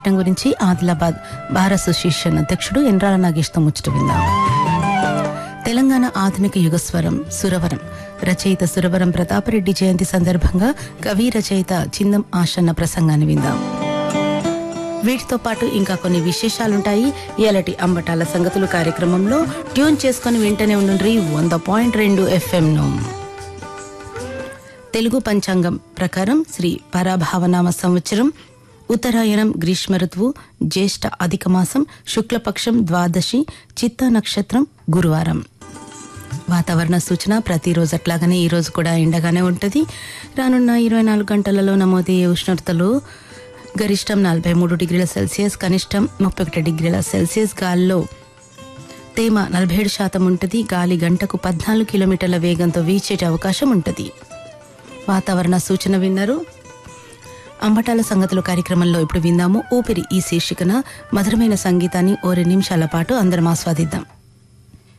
చట్టం గురించి Adilabad bar association అధ్యక్షుడు ఎండ్రాల నాగేష్తో ముచ్చట విందాం తెలంగాణ ఆధునిక యుగస్వరం సురవరం రచయిత సురవరం ప్రతాపరెడ్డి జయంతి సందర్భంగా కవి రచయిత చిందం ఆశన్న ప్రసంగాన్ని విందాం వీటితో పాటు ఇంకా కొన్ని విశేషాలుంటాయి ఇలాంటి అంబటాల సంగతులు కార్యక్రమంలో ట్యూన్ చేసుకుని వింటనే ఉండండి వంద పాయింట్ రెండు ఎఫ్ఎంను తెలుగు పంచాంగం ప్రకారం శ్రీ పరాభావనామ సంవత్సరం ఉత్తరాయణం గ్రీష్మ ఋతువు జ్యేష్ఠ అధిక మాసం శుక్లపక్షం ద్వాదశి చిత్త నక్షత్రం గురువారం వాతావరణ సూచన ప్రతిరోజు అట్లాగనే ఈ రోజు కూడా ఎండగానే ఉంటుంది రానున్న ఇరవై నాలుగు గంటలలో నమోదయ్యే ఉష్ణోగ్రతలు గరిష్టం నలభై మూడు డిగ్రీల సెల్సియస్ కనిష్టం ముప్పై ఒకటి డిగ్రీల సెల్సియస్ గాల్లో తేమ నలభై ఏడు శాతం ఉంటుంది గాలి గంటకు పద్నాలుగు కిలోమీటర్ల వేగంతో వీచేటి అవకాశం ఉంటుంది వాతావరణ సూచన విన్నారు అంబటాల సంగతులు కార్యక్రమంలో ఇప్పుడు విందాము ఊపిరి ఈ శీర్షికన మధురమైన సంగీతాన్ని ఓ రెండు నిమిషాల పాటు అందరం ఆస్వాదిద్దాం